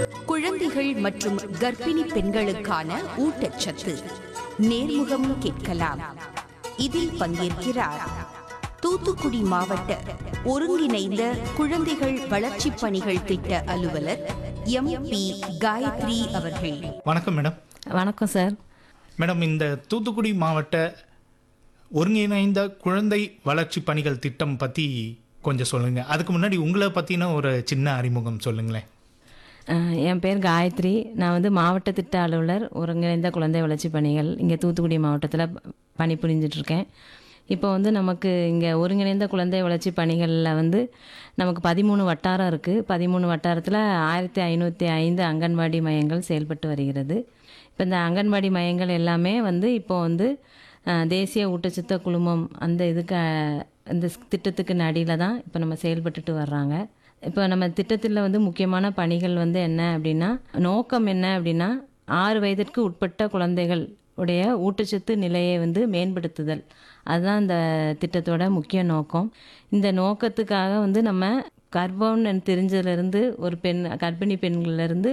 குழந்தைகள் மற்றும் கர்ப்பிணி பெண்களுக்கான ஊட்டச்சத்து நேர்முகம் கேட்கலாம் இதில் பங்கேற்கிறார் தூத்துக்குடி மாவட்ட ஒருங்கிணைந்த குழந்தைகள் வளர்ச்சிப் பணிகள் திட்ட அலுவலர் எம் பி காயத்ரி அவர்கள் வணக்கம் மேடம் வணக்கம் சார் மேடம் இந்த தூத்துக்குடி மாவட்ட ஒருங்கிணைந்த குழந்தை வளர்ச்சி பணிகள் திட்டம் பற்றி கொஞ்சம் சொல்லுங்கள் அதுக்கு முன்னாடி உங்களை பற்றின ஒரு சின்ன அறிமுகம் சொல்லுங்களேன் அஹ், என் பேர் காயத்ரி நான் வந்து மாவட்ட திட்ட அலுவலர் ஒருங்கிணைந்த குழந்தை வளர்ச்சி பணிகள் இங்கே தூத்துக்குடி மாவட்டத்தில் பணிபுரிஞ்சிட்ருக்கேன் இப்போ வந்து நமக்கு இங்கே ஒருங்கிணைந்த குழந்தை வளர்ச்சி பணிகளில் வந்து நமக்கு பதிமூணு வட்டாரம் இருக்குது பதிமூணு வட்டாரத்தில் ஆயிரத்தி ஐநூற்றி ஐந்து அங்கன்வாடி மையங்கள் செயல்பட்டு வருகிறது இப்போ இந்த அங்கன்வாடி மையங்கள் எல்லாமே வந்து இப்போ வந்து அஹ், தேசிய ஊட்டச்சத்து குழுமம் அந்த இதுக்கு அஹ், இந்த திட்டத்துக்கு நடியில் தான் இப்போ நம்ம செயல்பட்டுட்டு வர்றாங்க இப்போ நம்ம திட்டத்தில் வந்து முக்கியமான பணிகள் வந்து என்ன அப்படின்னா நோக்கம் என்ன அப்படின்னா ஆறு வயதிற்கு உட்பட்ட குழந்தைகள் உடைய ஊட்டச்சத்து நிலையை வந்து மேம்படுத்துதல் அதுதான் இந்த திட்டத்தோட முக்கிய நோக்கம் இந்த நோக்கத்துக்காக வந்து நம்ம கர்ப்பம்னு தெரிஞ்சதுலேருந்து ஒரு பெண் கர்ப்பிணி பெண்கள்லேருந்து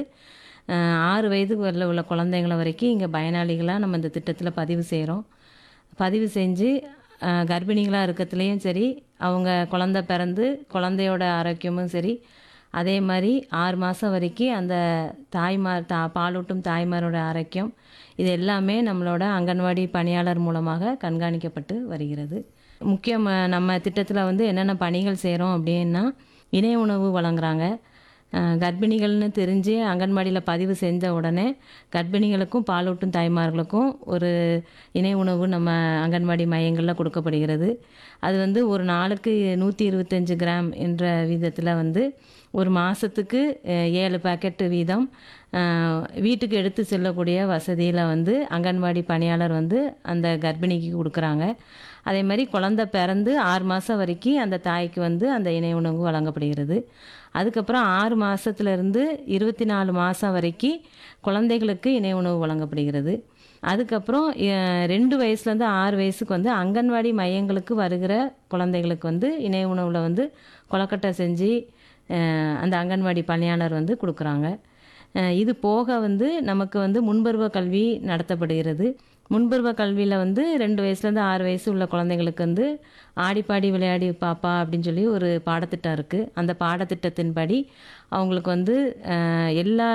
ஆறு வயது வரல உள்ள குழந்தைங்கள வரைக்கும் இங்கே பயனாளிகளாக நம்ம இந்த திட்டத்தில் பதிவு செய்கிறோம் பதிவு செஞ்சு கர்ப்பிணிகளாக இருக்கிறதுலையும் சரி அவங்க குழந்த பிறந்து குழந்தையோட ஆரோக்கியமும் சரி அதே மாதிரி ஆறு மாதம் வரைக்கும் அந்த தாய்மார் தா பாலூட்டும் தாய்மாரோட ஆரோக்கியம் இது எல்லாமே நம்மளோட அங்கன்வாடி பணியாளர் மூலமாக கண்காணிக்கப்பட்டு வருகிறது முக்கியம் நம்ம திட்டத்தில் வந்து என்னென்ன பணிகள் செய்கிறோம் அப்படின்னா இணைய உணவு வழங்குறாங்க அஹ் கர்ப்பிணிகள்னு தெரிஞ்சு அங்கன்வாடியில் பதிவு செஞ்ச உடனே கர்ப்பிணிகளுக்கும் பாலூட்டும் தாய்மார்களுக்கும் ஒரு இணை உணவு நம்ம அங்கன்வாடி மையங்களில் கொடுக்கப்படுகிறது அது வந்து ஒரு நாளுக்கு நூற்றி இருபத்தஞ்சு கிராம் என்ற வீதத்தில் வந்து ஒரு மாதத்துக்கு ஏழு பாக்கெட்டு வீதம் அஹ், வீட்டுக்கு எடுத்து செல்லக்கூடிய வசதியில் வந்து அங்கன்வாடி பணியாளர் வந்து அந்த கர்ப்பிணிக்கு கொடுக்குறாங்க அதே மாதிரி குழந்த பிறந்து ஆறு மாதம் வரைக்கும் அந்த தாய்க்கு வந்து அந்த இணை உணவு வழங்கப்படுகிறது அதுக்கப்புறம் ஆறு மாதத்துலேருந்து இருபத்தி நாலு மாதம் வரைக்கும் குழந்தைகளுக்கு இணை உணவு வழங்கப்படுகிறது அதுக்கப்புறம் அஹ், ரெண்டு வயசுலேருந்து ஆறு வயசுக்கு வந்து அங்கன்வாடி மையங்களுக்கு வருகிற குழந்தைகளுக்கு வந்து இணை உணவில் வந்து கொலக்கட்டை செஞ்சு அஹ், அந்த அங்கன்வாடி பணியாளர் வந்து கொடுக்குறாங்க அஹ், இது போக வந்து நமக்கு வந்து முன்பருவ கல்வி நடத்தப்படுகிறது முன்பருவ கல்வியில் வந்து ரெண்டு வயசுலேருந்து ஆறு வயசு உள்ள குழந்தைங்களுக்கு வந்து ஆடிப்பாடி விளையாடி பாப்பா அப்படின்னு சொல்லி ஒரு பாடத்திட்டம் இருக்குது அந்த பாடத்திட்டத்தின்படி அவங்களுக்கு வந்து அஹ், எல்லா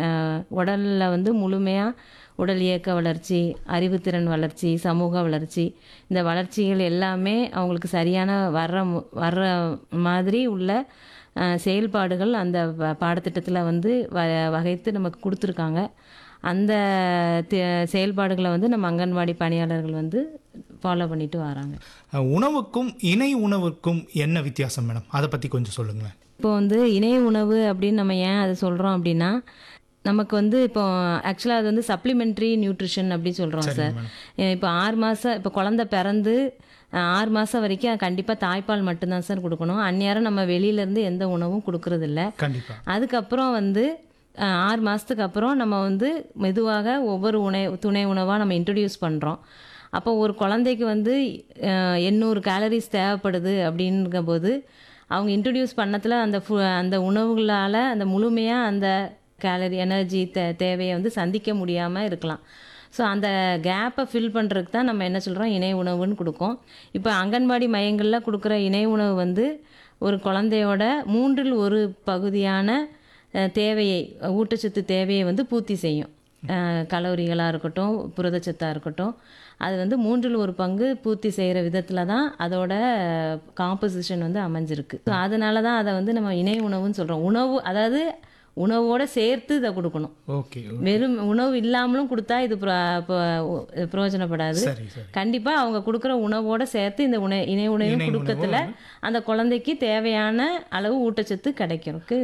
உடலில் வந்து முழுமையாக உடல் இயக்க வளர்ச்சி அறிவுத்திறன் வளர்ச்சி சமூக வளர்ச்சி இந்த வளர்ச்சிகள் எல்லாமே அவங்களுக்கு சரியான வர்ற மு- வர்ற மாதிரி உள்ள அஹ், செயல்பாடுகள் அந்த ப- பாடத்திட்டத்தில் வந்து வ வகைத்து நமக்கு கொடுத்துருக்காங்க அந்த தி- செயல்பாடுகளை வந்து நம்ம அங்கன்வாடி பணியாளர்கள் வந்து ஃபாலோ பண்ணிட்டு வராங்க அஹ், உணவுக்கும் இணை உணவுக்கும் என்ன வித்தியாசம் மேடம் அதை பற்றி கொஞ்சம் சொல்லுங்களேன் இப்போ வந்து இணைய உணவு அப்படின்னு நம்ம ஏன் அதை சொல்கிறோம் அப்படின்னா நமக்கு வந்து இப்போ ஆக்சுவலாக அது வந்து சப்ளிமெண்ட்ரி நியூட்ரிஷன் அப்படி சொல்கிறோம் சார் இப்போ ஆறு மாதம் இப்போ குழந்த பிறந்து அஹ், ஆறு மாதம் வரைக்கும் கண்டிப்பாக தாய்ப்பால் மட்டும்தான் சார் கொடுக்கணும் அந்நேரம் நம்ம வெளியிலேருந்து எந்த உணவும் கொடுக்கறதில்ல கண்டிப்பாக அதுக்கப்புறம் வந்து அஹ், ஆறு மாதத்துக்கு அப்புறம் நம்ம வந்து மெதுவாக ஒவ்வொரு உணை துணை உணவாக நம்ம இன்ட்ரடியூஸ் பண்ணுறோம் அப்போ ஒரு குழந்தைக்கு வந்து அஹ், எண்ணூறு கேலரிஸ் தேவைப்படுது அப்படிங்கும்போது அவங்க இன்ட்ரடியூஸ் பண்ணத்தில் அந்த ஃபு அந்த உணவுகளால் அந்த முழுமையாக அந்த கேலரி எனர்ஜி தே தேவையை வந்து சந்திக்க முடியாமல் இருக்கலாம் ஸோ அந்த கேப்பை ஃபில் பண்ணுறதுக்கு தான் நம்ம என்ன சொல்கிறோம் இணை உணவுன்னு கொடுக்கோம் இப்போ அங்கன்வாடி மையங்களில் கொடுக்குற இணை உணவு வந்து ஒரு குழந்தையோட மூன்றில் ஒரு பகுதியான அஹ், தேவையை ஊட்டச்சத்து தேவையை வந்து பூர்த்தி செய்யும் கலோரிகளாக இருக்கட்டும் புரதச்சத்தாக இருக்கட்டும் அது வந்து மூன்றில் ஒரு பங்கு பூர்த்தி செய்கிற விதத்தில் தான் அதோட காம்போசிஷன் வந்து அமைஞ்சிருக்கு ஸோ அதனால தான் அதை வந்து நம்ம இணை உணவுன்னு சொல்கிறோம் உணவு அதாவது உணவோட சேர்த்து இதை கொடுக்கணும் ஓகே வெறும் உணவு இல்லாமலும் கொடுத்தா இது பிர- ப- பிரயோஜனப்படாது சரி சரி கண்டிப்பாக அவங்க கொடுக்குற உணவோட சேர்த்து இந்த உண இணை உணவும் இணை கொடுக்கறதுல அந்த குழந்தைக்கு தேவையான அளவு ஊட்டச்சத்து கிடைக்கிறதுக்கு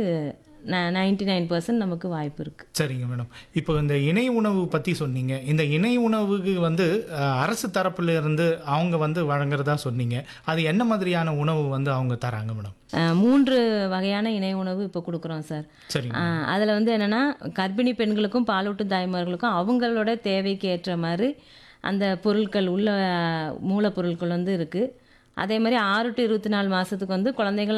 நைன்டி நைன் பர்சன்ட் நமக்கு வாய்ப்பு இருக்குது சரிங்க மேடம் இப்போ இந்த இணை உணவு பற்றி சொன்னீங்க இந்த இணை உணவுக்கு வந்து அஹ், அரசு தரப்புல இருந்து அவங்க வந்து வழங்குறதா சொன்னீங்க அது என்ன மாதிரியான உணவு வந்து அவங்க தராங்க மேடம் அஹ், மூன்று வகையான இணை உணவு இப்போ கொடுக்குறோம் சார் சரிங்க அதில் வந்து என்னென்னா கர்ப்பிணி பெண்களுக்கும் பாலூட்டும் தாய்மார்களுக்கும் அவங்களோட தேவைக்கு ஏற்ற மாதிரி அந்த பொருட்கள் உள்ள மூலப்பொருட்கள் வந்து இருக்குது அதே மாதிரி ஆறு டு இருபத்தி நாலு மாதத்துக்கு வந்து குழந்தைகள்